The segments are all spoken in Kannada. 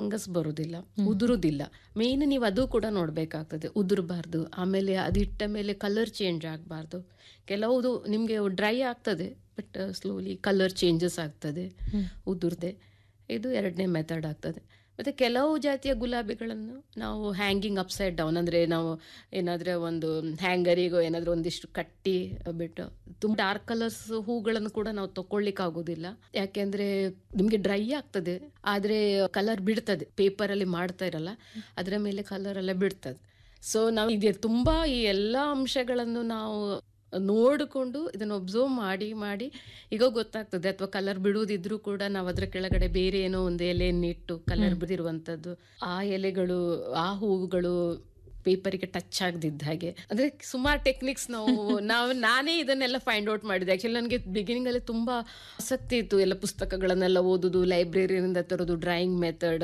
ಫಂಗಸ್ ಬರುವುದಿಲ್ಲ ಉದುರುದಿಲ್ಲ ಮೇನ್ ನೀವು ಅದು ಕೂಡ ನೋಡಬೇಕಾಗ್ತದೆ ಉದುರಬಾರ್ದು ಆಮೇಲೆ ಅದಿಟ್ಟ ಮೇಲೆ ಕಲರ್ ಚೇಂಜ್ ಆಗಬಾರ್ದು ಕೆಲವುದು ನಿಮಗೆ ಡ್ರೈ ಆಗ್ತದೆ ಬಟ್ ಸ್ಲೋಲಿ ಕಲರ್ ಚೇಂಜಸ್ ಆಗ್ತದೆ ಉದುರ್ದೆ ಇದು ಎರಡನೇ ಮೆಥಡ್ ಆಗ್ತದೆ ಮತ್ತು ಕೆಲವು ಜಾತಿಯ ಗುಲಾಬಿಗಳನ್ನು ನಾವು ಹ್ಯಾಂಗಿಂಗ್ ಅಪ್ಸೈಡ್ ಡೌನ್ ಅಂದರೆ ನಾವು ಏನಾದರೂ ಒಂದು ಹ್ಯಾಂಗರಿಗೋ ಏನಾದರೂ ಒಂದಿಷ್ಟು ಕಟ್ಟಿ ಬಿಟ್ಟು ತುಂಬ ಡಾರ್ಕ್ ಕಲರ್ಸ್ ಹೂಗಳನ್ನು ಕೂಡ ನಾವು ತಗೊಳ್ಲಿಕ್ಕೆ ಆಗೋದಿಲ್ಲ ಯಾಕೆಂದರೆ ನಿಮಗೆ ಡ್ರೈ ಆಗ್ತದೆ ಆದರೆ ಕಲರ್ ಬಿಡ್ತದೆ ಪೇಪರಲ್ಲಿ ಮಾಡ್ತಾ ಇರಲ್ಲ ಅದರ ಮೇಲೆ ಕಲರ್ ಎಲ್ಲ ಬಿಡ್ತದೆ ಸೊ ನಾವು ಇದೆ ತುಂಬ ಈ ಎಲ್ಲ ಅಂಶಗಳನ್ನು ನಾವು ನೋಡಿಕೊಂಡು ಇದನ್ನು ಒಬ್ಸರ್ವ್ ಮಾಡಿ ಮಾಡಿ ಈಗ ಗೊತ್ತಾಗ್ತದೆ ಅಥವಾ ಕಲರ್ ಬಿಡುವುದಿದ್ರೂ ಕೂಡ ನಾವು ಅದರ ಕೆಳಗಡೆ ಬೇರೆ ಏನೋ ಒಂದು ಎಲೆಯನ್ನಿಟ್ಟು ಕಲರ್ ಬಿಡಿರುವಂಥದ್ದು ಆ ಎಲೆಗಳು ಆ ಹೂವುಗಳು ಪೇಪರಿಗೆ ಟಚ್ ಆಗದಿದ್ದ ಹಾಗೆ ಅಂದ್ರೆ ಸುಮಾರು ಟೆಕ್ನಿಕ್ಸ್ ನಾವು ನಾವು ನಾನೇ ಇದನ್ನೆಲ್ಲ ಫೈಂಡ್ ಔಟ್ ಮಾಡಿದೆ ಆಕ್ಚುಲಿ ನನಗೆ ಬಿಗಿನಿಂಗ್ ಅಲ್ಲಿ ತುಂಬಾ ಆಸಕ್ತಿ ಇತ್ತು ಎಲ್ಲ ಪುಸ್ತಕಗಳನ್ನೆಲ್ಲ ಓದುದು ಲೈಬ್ರರಿಯಿಂದ ತರೋದು ಡ್ರಾಯಿಂಗ್ ಮೆಥಡ್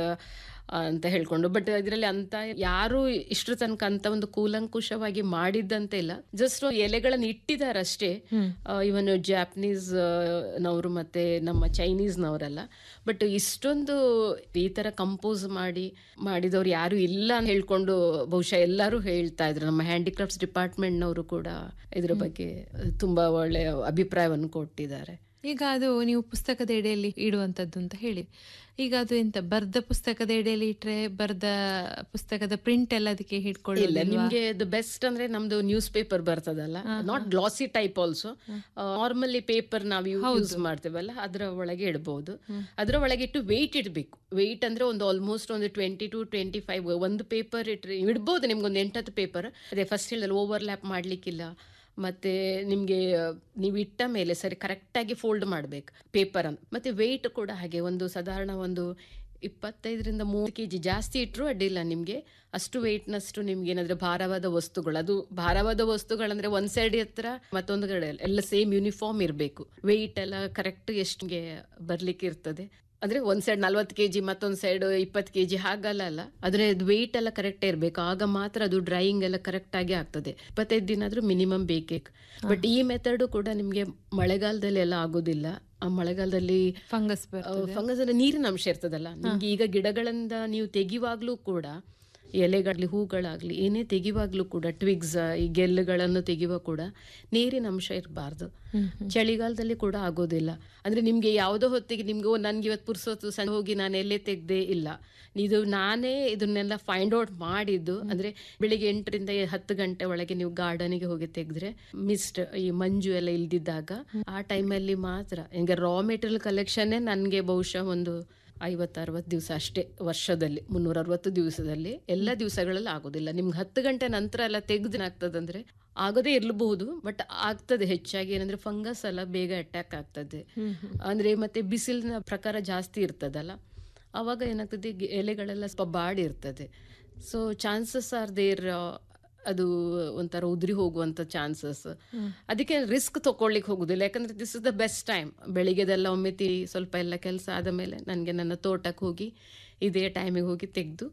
ಅಂತ ಹೇಳ್ಕೊಂಡು ಬಟ್ ಇದರಲ್ಲಿ ಅಂತ ಯಾರು ಇಷ್ಟರ ತನಕ ಅಂತ ಒಂದು ಕೂಲಂಕುಷವಾಗಿ ಮಾಡಿದ್ದಂತ ಇಲ್ಲ ಜಸ್ಟ್ ಎಲೆಗಳನ್ನು ಇಟ್ಟಿದಾರಷ್ಟೇ ಇವನ್ ಜಾಪನೀಸ್ ನವರು ಮತ್ತೆ ನಮ್ಮ ಚೈನೀಸ್ ನವರೆಲ್ಲ ಬಟ್ ಇಷ್ಟೊಂದು ಈ ತರ ಕಂಪೋಸ್ ಮಾಡಿ ಮಾಡಿದವ್ರು ಯಾರು ಇಲ್ಲ ಅಂತ ಹೇಳ್ಕೊಂಡು ಬಹುಶಃ ಎಲ್ಲರೂ ಹೇಳ್ತಾ ಇದ್ರು ನಮ್ಮ ಹ್ಯಾಂಡಿಕ್ರಾಫ್ಟ್ಸ್ ಡಿಪಾರ್ಟ್ಮೆಂಟ್ನವರು ಕೂಡ ಇದ್ರ ಬಗ್ಗೆ ತುಂಬಾ ಒಳ್ಳೆ ಅಭಿಪ್ರಾಯವನ್ನು ಕೊಟ್ಟಿದ್ದಾರೆ ಈಗ ಅದು ನೀವು ಪುಸ್ತಕದ ಎಡೆಯಲ್ಲಿ ಇಡುವಂತದ್ದು ಅಂತ ಹೇಳಿ ಈಗ ಅದು ಎಂತ ಬರ್ದ ಪುಸ್ತಕದ ಎಡೆಯಲ್ಲಿ ಇಟ್ರೆ ಬರ್ದ ಪುಸ್ತಕದ ಪ್ರಿಂಟ್ ಎಲ್ಲ ಅದಕ್ಕೆ ಇಲ್ಲ ಹಿಡ್ಕೊಳ್ಳಿಲ್ಲ ನಿಮ್ಗೆ ದ ಬೆಸ್ಟ್ ಅಂದ್ರೆ ನಮ್ದು ನ್ಯೂಸ್ ಪೇಪರ್ ಬರ್ತದಲ್ಲ not glassy type also normally paper ನಾವು ಯೂಸ್ ಮಾಡ್ತೇವಲ್ಲ ಅದರ ಒಳಗೆ ಇಡಬಹುದು ಅದರ ಒಳಗೆ ಇಟ್ಟು ವೆಯ್ಟ್ ಇಡಬೇಕು ವೆಯ್ಟ್ ಅಂದ್ರೆ ಒಂದು ಆಲ್ಮೋಸ್ಟ್ ಒಂದು ಟ್ವೆಂಟಿ ಟು ಟ್ವೆಂಟಿ ಫೈವ್ ಒಂದು ಪೇಪರ್ ಇಟ್ರೆ ಇಡ್ಬೋದು ನಿಮ್ಗೆ ಒಂದು ಎಂಟತ್ತು ಪೇಪರ್ ಅದೇ ಫಸ್ಟ್ ಹೇಳಿದ್ರೆ ಓವರ್ ಲ್ಯಾಪ್ ಮಾಡ್ಲಿಕ್ಕಿಲ್ಲ ಮತ್ತೆ ನಿಮಗೆ ನೀವು ಇಟ್ಟ ಮೇಲೆ ಸರಿ ಕರೆಕ್ಟಾಗಿ ಫೋಲ್ಡ್ ಮಾಡಬೇಕು ಪೇಪರನ್ನು ಮತ್ತೆ ವೆಯ್ಟ್ ಕೂಡ ಹಾಗೆ ಒಂದು ಸಾಧಾರಣ ಒಂದು ಇಪ್ಪತ್ತೈದರಿಂದ ಮೂರು ಕೆ ಜಿ ಜಾಸ್ತಿ ಇಟ್ಟರು ಅಡ್ಡಿಲ್ಲ ನಿಮಗೆ ಅಷ್ಟು ವೆಯ್ಟ್ನಷ್ಟು ನಿಮ್ಗೆ ಏನಾದರೂ ಭಾರವಾದ ವಸ್ತುಗಳು ಅದು ಭಾರವಾದ ವಸ್ತುಗಳಂದ್ರೆ ಒಂದ್ ಸೈಡ್ ಹತ್ರ ಮತ್ತೊಂದು ಕಡೆ ಎಲ್ಲ ಸೇಮ್ ಯೂನಿಫಾರ್ಮ್ ಇರಬೇಕು ವೆಯ್ಟ್ ಎಲ್ಲ ಕರೆಕ್ಟ್ ಎಷ್ಟಿಗೆ ಬರ್ಲಿಕ್ಕೆ ಇರ್ತದೆ ಅಂದ್ರೆ ಒಂದ್ ಸೈಡ್ ನಲ್ವತ್ತು ಕೆ ಜಿ ಮತ್ತೊಂದು ಸೈಡ್ ಇಪ್ಪತ್ತು ಕೆ ಜಿ ಹಾಗಲ್ಲ ಅಲ್ಲ ಆದ್ರೆ ವೆಯ್ಟ್ ಎಲ್ಲ ಕರೆಕ್ಟ್ ಇರಬೇಕು ಆಗ ಮಾತ್ರ ಅದು ಡ್ರೈಯಿಂಗ್ ಎಲ್ಲ ಕರೆಕ್ಟ್ ಆಗಿ ಆಗ್ತದೆ ಇಪ್ಪತ್ತೈದು ದಿನ ಆದ್ರೂ ಮಿನಿಮಮ್ ಬೇಕೇ ಬಟ್ ಈ ಮೆಥಡ್ ಕೂಡ ನಿಮ್ಗೆ ಮಳೆಗಾಲದಲ್ಲಿ ಎಲ್ಲ ಆಗೋದಿಲ್ಲ ಆ ಮಳೆಗಾಲದಲ್ಲಿ ಫಂಗಸ್ ಬರ್ತದೆ ಫಂಗಸ್ ಅಂದ್ರೆ ನೀರಿನ ಅಂಶ ಇರ್ತದಲ್ಲ ನಿಮ್ಗೆ ಈಗ ಗಿಡಗಳಿಂದ ನೀವು ತೆಗಿವಾಗ್ಲೂ ಕೂಡ ಎಲೆಗಾಗ್ಲಿ ಹೂಗಳಾಗ್ಲಿ ಏನೇ ತೆಗಿವಾಗ್ಲೂ ಕೂಡ ಟ್ವಿಗ್ಸ್ ಈ ಗೆಲ್ಲುಗಳನ್ನು ತೆಗೆಯುವ ಕೂಡ ನೀರಿನ ಅಂಶ ಇರಬಾರ್ದು ಚಳಿಗಾಲದಲ್ಲಿ ಕೂಡ ಆಗೋದಿಲ್ಲ ಅಂದ್ರೆ ನಿಮ್ಗೆ ಯಾವುದೋ ಹೊತ್ತಿಗೆ ನಿಮ್ಗೆ ಓ ನನ್ಗೆ ಇವತ್ತು ಪುರ್ಸೊತ್ತು ಸಣ್ಣ ಹೋಗಿ ನಾನು ಎಲ್ಲೇ ತೆಗ್ದೆ ಇಲ್ಲ ಇದು ನಾನೇ ಇದನ್ನೆಲ್ಲ ಫೈಂಡ್ ಔಟ್ ಮಾಡಿದ್ದು ಅಂದ್ರೆ ಬೆಳಿಗ್ಗೆ ಎಂಟರಿಂದ ಹತ್ತು ಗಂಟೆ ಒಳಗೆ ನೀವು ಗಾರ್ಡನಿಗೆ ಹೋಗಿ ತೆಗೆದ್ರೆ ಮಿಸ್ಟ್ ಈ ಮಂಜು ಎಲ್ಲ ಇಲ್ದಿದ್ದಾಗ ಆ ಟೈಮಲ್ಲಿ ಮಾತ್ರ ಈಗ ರಾ ಮೆಟೀರಿಯಲ್ ಕಲೆಕ್ಷನ್ನೇ ನನಗೆ ಬಹುಶಃ ಒಂದು ಐವತ್ತು ಅರವತ್ತು ದಿವಸ ಅಷ್ಟೇ ವರ್ಷದಲ್ಲಿ ಮುನ್ನೂರ ಅರವತ್ತು ದಿವಸದಲ್ಲಿ ಎಲ್ಲ ದಿವಸಗಳಲ್ಲಿ ಆಗೋದಿಲ್ಲ ನಿಮ್ಗೆ ಹತ್ತು ಗಂಟೆ ನಂತರ ಎಲ್ಲ ತೆಗ್ದೇನಾಗ್ತದಂದ್ರೆ ಆಗದೇ ಇರಬಹುದು ಬಟ್ ಆಗ್ತದೆ ಹೆಚ್ಚಾಗಿ ಏನಂದ್ರೆ ಫಂಗಸ್ ಎಲ್ಲ ಬೇಗ ಅಟ್ಯಾಕ್ ಆಗ್ತದೆ ಅಂದ್ರೆ ಮತ್ತೆ ಬಿಸಿಲಿನ ಪ್ರಕಾರ ಜಾಸ್ತಿ ಇರ್ತದಲ್ಲ ಅವಾಗ ಏನಾಗ್ತದೆ ಗಿ- ಎಲೆಗಳೆಲ್ಲ ಸ್ವಲ್ಪ ಬಾಡಿರ್ತದೆ ಸೊ ಚಾನ್ಸಸ್ ಆರ್ ದೇರ್ ಅದು ಒಂಥರ ಉದುರಿ ಹೋಗುವಂತ ಚಾನ್ಸಸ್ ಅದಕ್ಕೆ ರಿಸ್ಕ್ ತಗೊಳ್ಳಿಕ್ಕೆ ಹೋಗುದಿಲ್ಲ ಯಾಕಂದ್ರೆ this is the best time ಬೆಳಿಗ್ಗೆದೆಲ್ಲ ಒಮ್ಮೆ ತಿ ಸ್ವಲ್ಪ ಎಲ್ಲ ಕೆಲಸ ಆದ ಮೇಲೆ ನನಗೆ ನನ್ನ ತೋಟಕ್ಕೆ ಹೋಗಿ ಇದೇ ಟೈಮಿಗೆ ಹೋಗಿ ತೆಗೆದು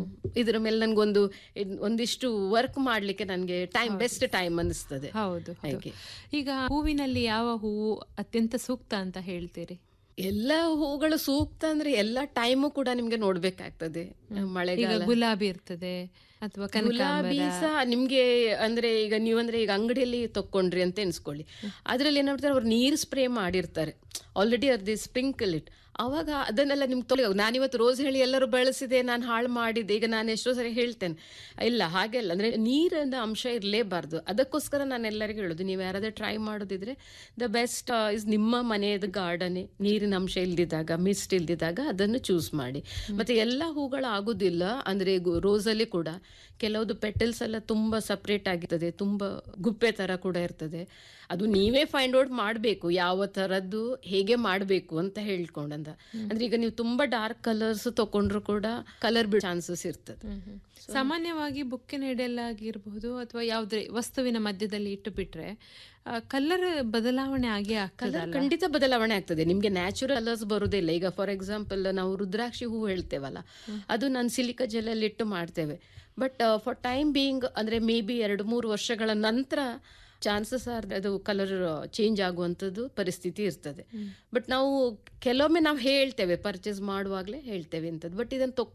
ಇದರ ಮೇಲೆ ನನಗೊಂದು ಇದ್- ಒಂದಿಷ್ಟು ವರ್ಕ್ ಮಾಡ್ಲಿಕ್ಕೆ ನನಗೆ ಟೈಮ್ ಬೆಸ್ಟ್ ಟೈಮ್ ಅನಿಸ್ತದೆ ಹೌದು ಹೌದು. ಹಾಗೆ. ಈಗ ಹೂವಿನಲ್ಲಿ ಯಾವ ಹೂವು ಅತ್ಯಂತ ಸೂಕ್ತ ಅಂತ ಹೇಳ್ತೀರಿ ಎಲ್ಲ ಹೂಗಳು ಸೂಕ್ತ ಅಂದ್ರೆ ಎಲ್ಲ ಟೈಮು ಕೂಡ ನಿಮ್ಗೆ ನೋಡ್ಬೇಕಾಗ್ತದೆ ಈಗ ಮಳೆಗಾಲ ಗುಲಾಬಿ ಇರ್ತದೆ ಅಥವಾ ಗುಲಾಬಿ ಕನಕಾಂಬರ ಸಹ ನಿಮ್ಗೆ ಅಂದ್ರೆ ಈಗ ನೀವಂದ್ರೆ ಈಗ ಅಂಗಡಿಯಲ್ಲಿ ತಕೊಂಡ್ರಿ ಅಂತ ಎನ್ಸ್ಕೊಳ್ಳಿ ಅದ್ರಲ್ಲಿ ಏನ್ ಮಾಡ್ತಾರೆ ಅವ್ರು ನೀರು ಸ್ಪ್ರೇ ಮಾಡಿರ್ತಾರೆ ಆಲ್ರೆಡಿ ಅದು ಸ್ಪ್ರಿಂಕಲ್ ಇಟ್ ಅವಾಗ ಅದನ್ನೆಲ್ಲ ನಿಮ್ಗೆ ತೊಳೆ ನಾನಿವತ್ತು ರೋಸ್ ಹೇಳಿ ಎಲ್ಲರೂ ಬಳಸಿದೆ ನಾನು ಹಾಳು ಮಾಡಿದ್ದೆ ಈಗ ನಾನು ಎಷ್ಟೋ ಸರಿ ಹೇಳ್ತೇನೆ ಇಲ್ಲ ಹಾಗೆಲ್ಲ ಅಂದ್ರೆ ನೀರಿನ ಅಂಶ ಇರಲೇಬಾರ್ದು ಅದಕ್ಕೋಸ್ಕರ ನಾನು ಎಲ್ಲರಿಗೂ ಹೇಳೋದು ನೀವು ಯಾರಾದ್ರೂ ಟ್ರೈ ಮಾಡೋದಿದ್ರೆ ದ ಬೆಸ್ಟ್ ಇಸ್ ನಿಮ್ಮ ಮನೆಯದ ಗಾರ್ಡನ್ ನೀರಿನ ಅಂಶ ಇಲ್ದಿದ್ದಾಗ ಮಿಸ್ಟ್ ಇಲ್ದಿದ್ದಾಗ ಅದನ್ನು ಚೂಸ್ ಮಾಡಿ ಮತ್ತೆ ಎಲ್ಲ ಹೂಗಳು ಆಗುದಿಲ್ಲ ಅಂದ್ರೆ ರೋಸ್ ಅಲ್ಲಿ ಕೂಡ ಕೆಲವುದು ಪೆಟಲ್ಸ್ ಎಲ್ಲ ತುಂಬಾ ಸಪ್ರೇಟ್ ಆಗಿರ್ತದೆ ತುಂಬಾ ಗುಪ್ಪೆ ತರ ಕೂಡ ಇರ್ತದೆ ಅದು ನೀವೇ ಫೈಂಡ್ ಔಟ್ ಮಾಡಬೇಕು ಯಾವ ತರದ್ದು ಹೇಗೆ ಮಾಡಬೇಕು ಅಂತ ಹೇಳ್ಕೊಂಡಂತ ಅಂದ್ರೆ ಈಗ ನೀವು ತುಂಬಾ ಡಾರ್ಕ್ ಕಲರ್ಸ್ ತಕೊಂಡ್ರು ಕೂಡ ಕಲರ್ ಬಿಡೋ ಚಾನ್ಸಸ್ ಇರ್ತದೆ ಸಾಮಾನ್ಯವಾಗಿ ಬುಕ್ಕಿನ ಎಡೆಯಲ್ಲಾಗಿರ್ಬಹುದು ಅಥವಾ ಯಾವುದೇ ವಸ್ತುವಿನ ಮಧ್ಯದಲ್ಲಿ ಇಟ್ಟು ಬಿಟ್ರೆ ಕಲರ್ ಬದಲಾವಣೆ ಆಗೇ ಆಗ್ತದೆ ಕಲರ್ ಖಂಡಿತ ಬದಲಾವಣೆ ಆಗ್ತದೆ ನಿಮ್ಗೆ ನ್ಯಾಚುರಲ್ ಕಲರ್ಸ್ ಬರುದಿಲ್ಲ ಈಗ ಫಾರ್ ಎಕ್ಸಾಂಪಲ್ ನಾವು ರುದ್ರಾಕ್ಷಿ ಹೂ ಹೇಳ್ತೇವಲ್ಲ ಅದು ನಾನು ಸಿಲಿಕ ಜೆಲ್ಲಲ್ಲಿ ಇಟ್ಟು ಮಾಡ್ತೇವೆ ಬಟ್ ಫಾರ್ ಟೈಮ್ ಬೀಯಿಂಗ್ ಅಂದ್ರೆ ಮೇ ಬಿ ಎರಡು ಮೂರು ವರ್ಷಗಳ ನಂತರ ಚಾನ್ಸಸ್ ಆರ್ ಅದು ಕಲರ್ ಚೇಂಜ್ ಆಗುವಂಥದ್ದು ಪರಿಸ್ಥಿತಿ ಇರ್ತದೆ ಬಟ್ ನಾವು ಕೆಲವೊಮ್ಮೆ ನಾವು ಹೇಳ್ತೇವೆ ಪರ್ಚೇಸ್ ಮಾಡುವಾಗಲೇ ಹೇಳ್ತೇವೆ ಅಂತದ್ದು ಬಟ್ ಇದನ್ನು